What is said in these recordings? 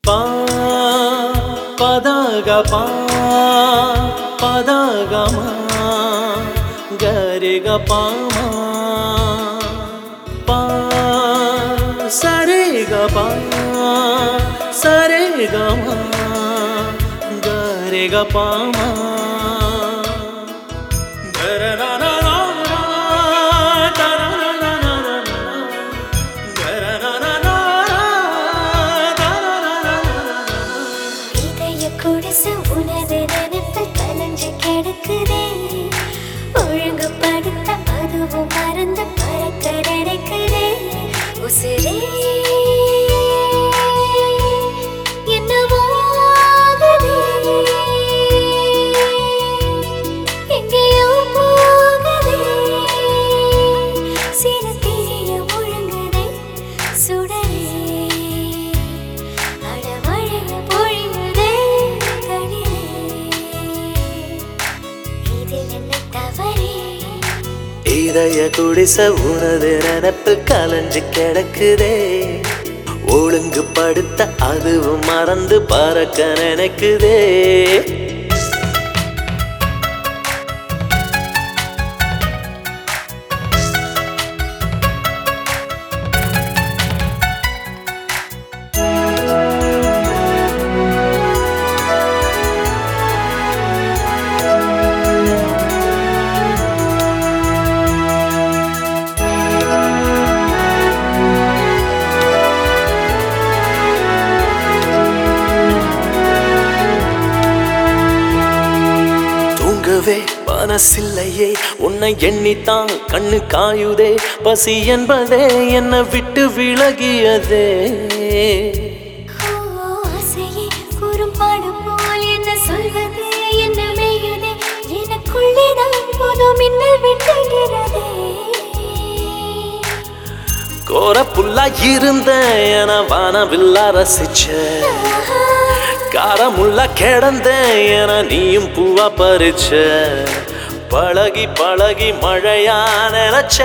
பா பதக பா பதகமா கரிக பாமா பா சரிக பா சரிகமா கரிக பாமா இதய குடிசை உனது நினைப்பில் கலஞ்சு கிடக்குதே ஒழுங்குபடுத்த அதுவும் மறந்து பறக்க நினைக்குதே உசிரே என்னவோ ஆகுதே. எங்கேயோ போகுதே. சில தெரிய முழங்குதே சுடரே அடமழைய பொழியுதே கடிதே. இதில் என்ன தவறே இதய குடிச உனது நினப்பு கலைஞ்சு கிடக்குதே ஒழுங்குபடுத்த அதுவும் மறந்து பறக்க நினைக்குதே தூங்கவே மனசில்லையே உன்னை எண்ணித்தான் கண்ணு காயுதே பசி என்பதே என்னை விட்டு விலகியதே ஓ ஆசையே குறும்பாடு போல் என்ன சொல்வது என்ன மெய்யுதே எனக்குள்ளேதான் புது மின்னல் வெட்டுகிறதே கோர புல்லா இருந்த என வானவில்லா ரசிச்ச காரமுள்ள கிடந்த என நீயும் பூவா பறிச்ச பழகி பழகி மழையா நினைச்ச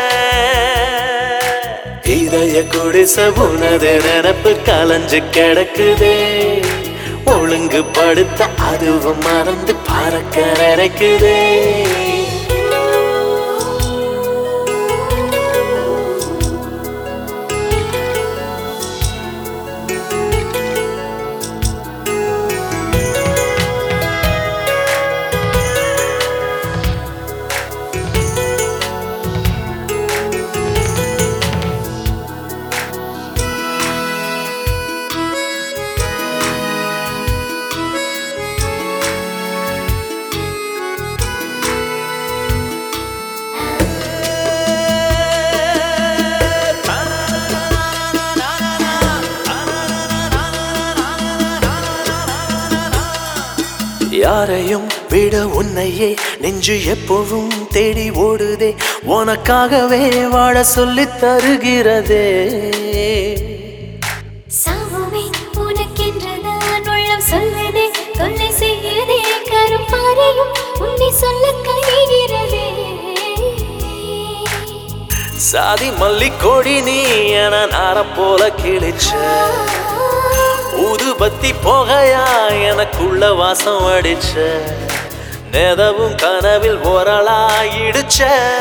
இதய குடிச உனது நினப்பு கலைஞ்சு கிடக்குதே ஒழுங்கு படுத்த அதுவும் மறந்து பறக்க நினைக்குதே யாரையும் விட உன்னையே நெஞ்சு எப்போவும் தேடி ஓடுதே உனக்காகவே வாழ சொல்லித் தருகிறதே சாவுமே உனக்கென்றுதான் உள்ளம் சொல்லுதே தொல்லை செய்யுதே கருப்பாறையும் உன்னை சொல்ல கைகிறதே சாதி மல்லி கொடி நீ என நார போல கிழிச்ச ஊதுபத்தி போகையா எனக்குள்ள வாசம் அடிச்ச நேதவும் கனவில் ஓரலாயிடுச்ச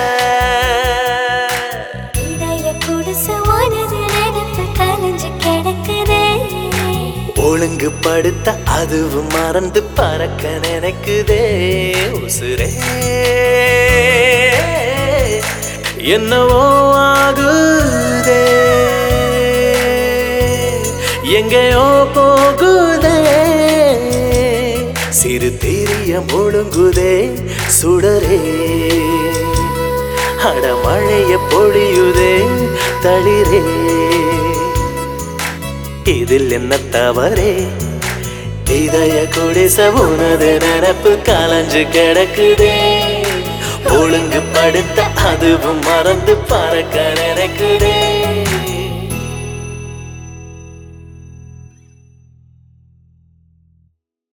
இதய குடிசவானது நினைப்பு கலைஞ்சு கிடக்குதே ஒழுங்கு படுத்த அதுவும் மறந்து பறக்க நினைக்குதே உசுரே என்னவோ ஆகுதே எங்கேயோ போகுதே சிறு தெரிய முழுங்குதே சுடரே அடமழைய பொழியுதே தளிரே இதில் என்ன தவறே இதய குடிச உனது நினப்பு கலைஞ்சு கிடக்குதே ஒழுங்கு படுத்த அதுவும் மறந்து பறக்க நினைக்குதே